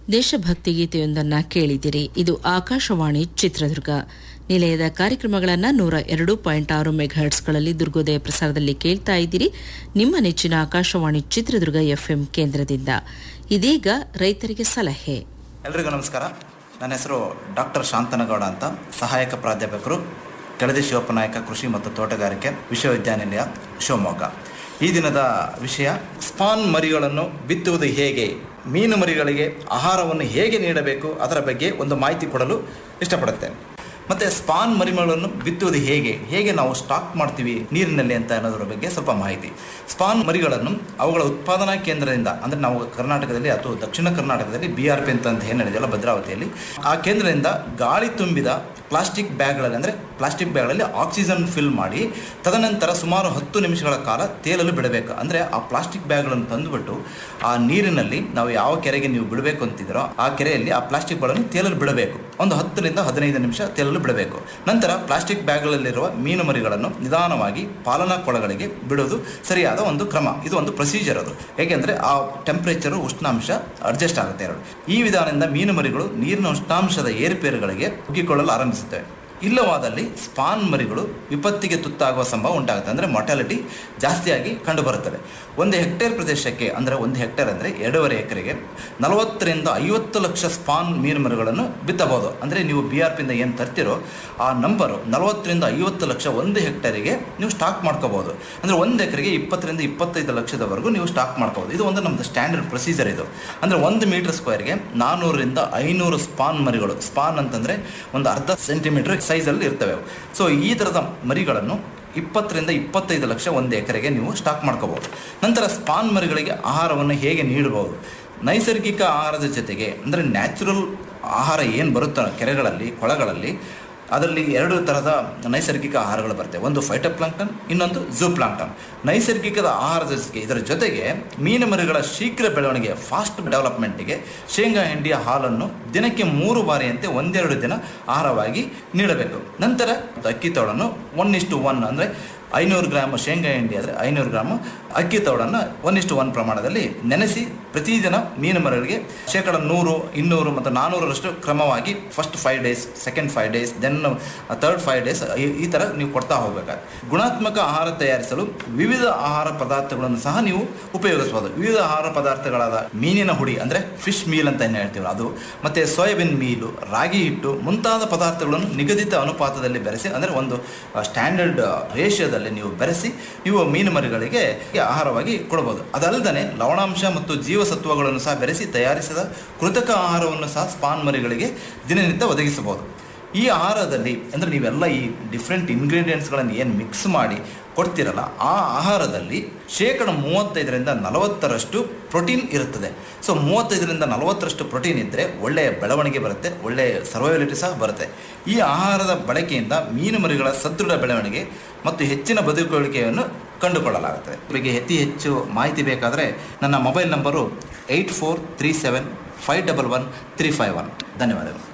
ದೇಶಭಕ್ತಿ ಗೀತೆಯೊಂದನ್ನು ಕೇಳಿದಿರಿ ಇದು ಆಕಾಶವಾಣಿ ಚಿತ್ರದುರ್ಗ ನಿಲಯದ ಕಾರ್ಯಕ್ರಮಗಳನ್ನು ನೂರ ಎರಡು ಪಾಯಿಂಟ್ ಆರು ಮೆಗಾಹರ್ಟ್ಸ್ಗಳಲ್ಲಿ ದುರ್ಗೋದಯ ಪ್ರಸಾರದಲ್ಲಿ ಕೇಳ್ತಾ ಇದ್ದೀರಿ ನಿಮ್ಮ ನೆಚ್ಚಿನ ಆಕಾಶವಾಣಿ ಚಿತ್ರದುರ್ಗ ಎಫ್ಎಂ ಕೇಂದ್ರದಿಂದ ಇದೀಗ ರೈತರಿಗೆ ಸಲಹೆ ಎಲ್ರಿಗೂ ನಮಸ್ಕಾರ ನನ್ನ ಹೆಸರು ಡಾಕ್ಟರ್ ಶಾಂತನಗೌಡ ಅಂತ ಸಹಾಯಕ ಪ್ರಾಧ್ಯಾಪಕರು ಕೆಳದಿ ಶಿವಪ್ಪನಾಯಕ ಕೃಷಿ ಮತ್ತು ತೋಟಗಾರಿಕೆ ವಿಶ್ವವಿದ್ಯಾನಿಲಯ ಶಿವಮೊಗ್ಗ ಈ ದಿನದ ವಿಷಯ ಸ್ಪಾನ್ ಮರಿಗಳನ್ನು ಬಿತ್ತುವುದು ಹೇಗೆ ಮೀನು ಮರಿಗಳಿಗೆ ಆಹಾರವನ್ನು ಹೇಗೆ ನೀಡಬೇಕು ಅದರ ಬಗ್ಗೆ ಒಂದು ಮಾಹಿತಿ ಕೊಡಲು ಇಷ್ಟಪಡುತ್ತೇನೆ ಮತ್ತು ಸ್ಪಾನ್ ಮರಿಗಳನ್ನು ಬಿತ್ತುವುದು ಹೇಗೆ ಹೇಗೆ ನಾವು ಸ್ಟಾಕ್ ಮಾಡ್ತೀವಿ ನೀರಿನಲ್ಲಿ ಅಂತ ಅನ್ನೋದ್ರ ಬಗ್ಗೆ ಸ್ವಲ್ಪ ಮಾಹಿತಿ ಸ್ಪಾನ್ ಮರಿಗಳನ್ನು ಅವುಗಳ ಉತ್ಪಾದನಾ ಕೇಂದ್ರದಿಂದ ಅಂದರೆ ನಾವು ಕರ್ನಾಟಕದಲ್ಲಿ ಅಥವಾ ದಕ್ಷಿಣ ಕರ್ನಾಟಕದಲ್ಲಿ ಬಿ ಆರ್ ಪಿ ಅಂತ ಅಂತ ಏನು ಹೇಳಿದೆಯಲ್ಲ ಭದ್ರಾವತಿಯಲ್ಲಿ ಆ ಕೇಂದ್ರದಿಂದ ಗಾಳಿ ತುಂಬಿದ ಪ್ಲಾಸ್ಟಿಕ್ ಬ್ಯಾಗ್ಗಳಲ್ಲಿ ಅಂದರೆ ಪ್ಲಾಸ್ಟಿಕ್ ಬ್ಯಾಗ್ಗಳಲ್ಲಿ ಆಕ್ಸಿಜನ್ ಫಿಲ್ ಮಾಡಿ ತದನಂತರ ಸುಮಾರು ಹತ್ತು ನಿಮಿಷಗಳ ಕಾಲ ತೇಲಲು ಬಿಡಬೇಕು ಅಂದರೆ ಆ ಪ್ಲಾಸ್ಟಿಕ್ ಬ್ಯಾಗ್ಗಳನ್ನು ತಂದುಬಿಟ್ಟು ಆ ನೀರಿನಲ್ಲಿ ನಾವು ಯಾವ ಕೆರೆಗೆ ನೀವು ಬಿಡಬೇಕು ಅಂತಿದ್ದೀರೋ ಆ ಕೆರೆಯಲ್ಲಿ ಆ ಪ್ಲಾಸ್ಟಿಕ್ ಬ್ಯಾಗ್ಗಳನ್ನು ತೇಲಲು ಬಿಡಬೇಕು ಒಂದು ಹತ್ತರಿಂದ ಹದಿನೈದು ನಿಮಿಷ ತೇಲಲು ಬಿಡಬೇಕು ನಂತರ ಪ್ಲಾಸ್ಟಿಕ್ ಬ್ಯಾಗ್ಗಳಲ್ಲಿರುವ ಮೀನು ಮರಿಗಳನ್ನು ನಿಧಾನವಾಗಿ ಪಾಲನಾ ಕೊಳಗಳಿಗೆ ಬಿಡೋದು ಸರಿಯಾದ ಒಂದು ಕ್ರಮ ಇದು ಒಂದು ಪ್ರೊಸೀಜರ್ ಅದು ಏಕೆಂದರೆ ಆ ಟೆಂಪರೇಚರು ಉಷ್ಣಾಂಶ ಅಡ್ಜಸ್ಟ್ ಆಗುತ್ತೆ ಎರಡು ಈ ವಿಧಾನದಿಂದ ಮೀನು ಮರಿಗಳು ನೀರಿನ ಉಷ್ಣಾಂಶದ ಏರುಪೇರುಗಳಿಗೆ ಉಗ್ಗಿಕೊಳ್ಳಲು ಆರಂಭಿಸುತ್ತವೆ ಇಲ್ಲವಾದಲ್ಲಿ ಸ್ಪಾನ್ ಮರಿಗಳು ವಿಪತ್ತಿಗೆ ತುತ್ತಾಗುವ ಸಂಭವ ಉಂಟಾಗುತ್ತೆ ಅಂದರೆ ಮೊಟಾಲಿಟಿ ಜಾಸ್ತಿಯಾಗಿ ಕಂಡುಬರುತ್ತದೆ ಒಂದು ಹೆಕ್ಟೇರ್ ಪ್ರದೇಶಕ್ಕೆ ಅಂದರೆ ಒಂದು ಹೆಕ್ಟೇರ್ ಅಂದರೆ ಎರಡೂವರೆ ಎಕರೆಗೆ ನಲವತ್ತರಿಂದ ಐವತ್ತು ಲಕ್ಷ ಸ್ಪಾನ್ ಮೀನು ಮರಿಗಳನ್ನು ಬಿತ್ತಬಹುದು ಅಂದರೆ ನೀವು ಬಿ ಆರ್ ಪಿಯಿಂದ ಏನು ತರ್ತಿರೋ ಆ ನಂಬರು ನಲವತ್ತರಿಂದ ಐವತ್ತು ಲಕ್ಷ ಒಂದು ಹೆಕ್ಟೇರಿಗೆ ನೀವು ಸ್ಟಾಕ್ ಮಾಡ್ಕೋಬಹುದು ಅಂದರೆ ಒಂದು ಎಕರೆಗೆ ಇಪ್ಪತ್ತರಿಂದ ಇಪ್ಪತ್ತೈದು ಲಕ್ಷದವರೆಗೂ ನೀವು ಸ್ಟಾಕ್ ಮಾಡ್ಕೋಬೋದು ಇದು ಒಂದು ನಮ್ಮದು ಸ್ಟ್ಯಾಂಡರ್ಡ್ ಪ್ರೊಸೀಜರ್ ಇದು ಅಂದರೆ ಒಂದು ಮೀಟರ್ ಸ್ಕ್ವೇರ್ಗೆ ನಾನ್ನೂರರಿಂದ ಐನೂರು ಸ್ಪಾನ್ ಮರಿಗಳು ಸ್ಪಾನ್ ಅಂತಂದರೆ ಒಂದು ಅರ್ಧ ಸೆಂಟಿಮೀಟರ್ ಸೈಜಲ್ಲಿ ಇರ್ತವೆ ಅವು. ಸೊ ಈ ಥರದ ಮರಿಗಳನ್ನು ಇಪ್ಪತ್ತರಿಂದ ಇಪ್ಪತ್ತೈದು ಲಕ್ಷ ಒಂದು ಎಕರೆಗೆ ನೀವು ಸ್ಟಾಕ್ ಮಾಡ್ಕೋಬಹುದು ನಂತರ ಸ್ಪಾನ್ ಮರಿಗಳಿಗೆ ಆಹಾರವನ್ನು ಹೇಗೆ ನೀಡಬಹುದು ನೈಸರ್ಗಿಕ ಆಹಾರದ ಜೊತೆಗೆ ಅಂದರೆ ನ್ಯಾಚುರಲ್ ಆಹಾರ ಏನು ಬರುತ್ತೋ ಕೆರೆಗಳಲ್ಲಿ ಕೊಳಗಳಲ್ಲಿ ಅದರಲ್ಲಿ ಎರಡು ಥರದ ನೈಸರ್ಗಿಕ ಆಹಾರಗಳು ಬರ್ತವೆ ಒಂದು ಫೈಟೋಪ್ಲಾಂಕ್ಟನ್ ಇನ್ನೊಂದು ಝೂಪ್ಲಾಂಕ್ಟನ್ ನೈಸರ್ಗಿಕದ ಆಹಾರದ ಜೊತೆಗೆ ಇದರ ಜೊತೆಗೆ ಮೀನು ಮರಿಗಳ ಶೀಘ್ರ ಬೆಳವಣಿಗೆ ಫಾಸ್ಟ್ ಡೆವಲಪ್ಮೆಂಟಿಗೆ ಶೇಂಗಾ ಹಿಂಡಿಯ ಹಾಲನ್ನು ದಿನಕ್ಕೆ ಮೂರು ಬಾರಿಯಂತೆ ಒಂದೆರಡು ದಿನ ಆಹಾರವಾಗಿ ನೀಡಬೇಕು ನಂತರ ಅಕ್ಕಿ ತೋಳನ್ನು ಒನ್ ಇಷ್ಟು ಒನ್ ಅಂದರೆ ಐನೂರು ಗ್ರಾಮ್ ಶೇಂಗಾ ಹಿಂಡಿ ಆದರೆ ಐನೂರು ಗ್ರಾಮ್ ಅಕ್ಕಿ ತೌಡನ್ನು ಒನ್ ಇಷ್ಟು ಒನ್ ಪ್ರಮಾಣದಲ್ಲಿ ನೆನೆಸಿ ಪ್ರತಿದಿನ ಮೀನು ಮರಿಗಳಿಗೆ ಶೇಕಡ ನೂರು ಇನ್ನೂರು ಮತ್ತು ನಾನ್ನೂರರಷ್ಟು ಕ್ರಮವಾಗಿ first five days second five days then third five days ಈ ಥರ ನೀವು ಕೊಡ್ತಾ ಹೋಗಬೇಕಾಗುತ್ತೆ ಗುಣಾತ್ಮಕ ಆಹಾರ ತಯಾರಿಸಲು ವಿವಿಧ ಆಹಾರ ಪದಾರ್ಥಗಳನ್ನು ಸಹ ನೀವು ಉಪಯೋಗಿಸಬಹುದು ವಿವಿಧ ಆಹಾರ ಪದಾರ್ಥಗಳಾದ ಮೀನಿನ ಹುಡಿ ಅಂದರೆ ಫಿಶ್ ಮೀಲ್ ಅಂತ ಏನು ಹೇಳ್ತೀವಿ ಅದು ಮತ್ತು ಸೋಯಾಬೀನ್ ಮೀಲು ರಾಗಿ ಹಿಟ್ಟು ಮುಂತಾದ ಪದಾರ್ಥಗಳನ್ನು ನಿಗದಿತ ಅನುಪಾತದಲ್ಲಿ ಬೆರೆಸಿ ಅಂದರೆ ಒಂದು ಸ್ಟ್ಯಾಂಡರ್ಡ್ ರೇಷಿಯೋದಲ್ಲಿ ನೀವು ಬೆರೆಸಿ ನೀವು ಮೀನು ಮರಿಗಳಿಗೆ ಆಹಾರವಾಗಿ ಕೊಡಬಹುದು ಅದಲ್ಲದೆ ಲವಣಾಂಶ ಮತ್ತು ಜೀವಸತ್ವಗಳನ್ನು ಸಹ ಬೆರೆಸಿ ತಯಾರಿಸಿದ ಕೃತಕ ಆಹಾರವನ್ನು ಸಹ ಸ್ಪಾನ್ ಮರಿಗಳಿಗೆ ದಿನನಿತ್ಯ ಒದಗಿಸಬಹುದು ಈ ಆಹಾರದಲ್ಲಿ ಅಂದರೆ ನೀವೆಲ್ಲ ಈ ಡಿಫ್ರೆಂಟ್ ಇಂಗ್ರೀಡಿಯೆಂಟ್ಸ್ಗಳನ್ನು ಏನು ಮಿಕ್ಸ್ ಮಾಡಿ ಕೊಡ್ತಿರಲ್ಲ ಆ ಆಹಾರದಲ್ಲಿ ಶೇಕಡ ಮೂವತ್ತೈದರಿಂದ ನಲವತ್ತರಷ್ಟು ಪ್ರೋಟೀನ್ ಇರುತ್ತದೆ ಸೊ ಮೂವತ್ತೈದರಿಂದ ನಲವತ್ತರಷ್ಟು ಪ್ರೋಟೀನ್ ಇದ್ದರೆ ಒಳ್ಳೆಯ ಬೆಳವಣಿಗೆ ಬರುತ್ತೆ ಒಳ್ಳೆಯ ಸರ್ವೈವಲಿಟಿ ಸಹ ಬರುತ್ತೆ ಈ ಆಹಾರದ ಬಳಕೆಯಿಂದ ಮೀನು ಮರಿಗಳ ಸದೃಢ ಬೆಳವಣಿಗೆ ಮತ್ತು ಹೆಚ್ಚಿನ ಬದುಕುಳಿಕೆಯನ್ನು ಕಂಡುಕೊಳ್ಳಲಾಗುತ್ತದೆ ಈ ಬಗ್ಗೆ ಅತಿ ಹೆಚ್ಚು ಮಾಹಿತಿ ಬೇಕಾದರೆ ನನ್ನ mobile number eight four three seven five double one three five one ಧನ್ಯವಾದಗಳು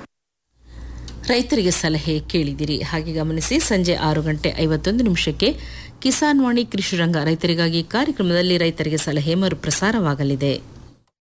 ರೈತರಿಗೆ ಸಲಹೆ ಕೇಳಿದಿರಿ ಹಾಗೆ ಗಮನಿಸಿ ಸಂಜೆ ಆರು ಗಂಟೆ ಐವತ್ತೊಂದು ನಿಮಿಷಕ್ಕೆ ಕಿಸಾನ್ ವಾಣಿ ಕೃಷಿ ರಂಗ ರೈತರಿಗಾಗಿ ಕಾರ್ಯಕ್ರಮದಲ್ಲಿ ರೈತರಿಗೆ ಸಲಹೆ ಮರುಪ್ರಸಾರವಾಗಲಿದೆ